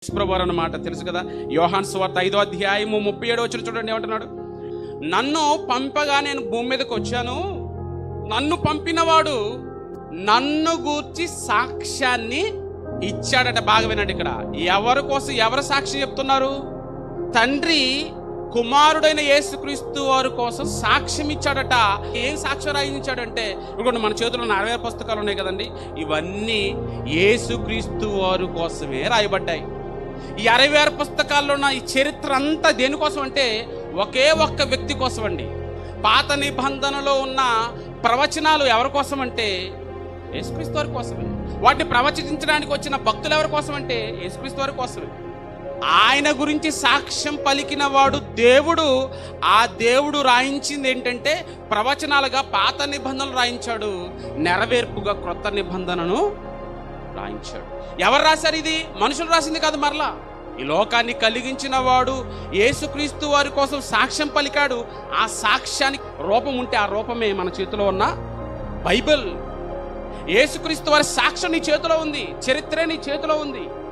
ప్రభు అన్నమాట తెలుసు కదా యోహాన్ సువార్త ఐదో అధ్యాయము ముప్పై ఏడో వచ్చిన చూడండి ఏమంటున్నాడు నన్ను పంపగా నేను భూమి మీదకి వచ్చాను నన్ను పంపినవాడు నన్ను గూర్చి సాక్ష్యాన్ని ఇచ్చాడట బాగా వినండి ఇక్కడ ఎవరి కోసం ఎవరు సాక్షి చెప్తున్నారు తండ్రి కుమారుడైన యేసుక్రీస్తు వారి కోసం సాక్ష్యం ఇచ్చాడట ఏం సాక్ష్యం రాయించాడంటే ఇప్పుడు మన చేతిలో ఉన్న అరవై పుస్తకాలు ఉన్నాయి కదండి ఇవన్నీ యేసుక్రీస్తు వారి కోసమే రాయబడ్డాయి ఈ అరవై ఆరు పుస్తకాల్లో ఉన్న ఈ చరిత్ర అంతా దేనికోసం అంటే ఒకే ఒక్క వ్యక్తి కోసం అండి పాత నిబంధనలో ఉన్న ప్రవచనాలు ఎవరి కోసం అంటే యేసుక్రీస్తు వారి కోసమే వాటిని ప్రవచించడానికి వచ్చిన భక్తులు ఎవరి కోసం అంటే యేసుక్రీస్తు వారి కోసమే ఆయన గురించి సాక్ష్యం పలికిన వాడు దేవుడు ఆ దేవుడు రాయించింది ఏంటంటే ప్రవచనాలుగా పాత నిబంధనలు రాయించాడు నెరవేర్పుగా క్రొత్త నిబంధనను రాయించాడు ఎవరు రాశారు ఇది మనుషులు రాసింది కాదు మరలా ఈ లోకాన్ని కలిగించిన వాడు యేసుక్రీస్తు వారి కోసం సాక్ష్యం పలికాడు ఆ సాక్ష్యానికి రూపం ఉంటే ఆ రూపమే మన చేతిలో ఉన్న బైబిల్ యేసుక్రీస్తు వారి సాక్ష్యం నీ చేతిలో ఉంది చరిత్ర నీ చేతిలో ఉంది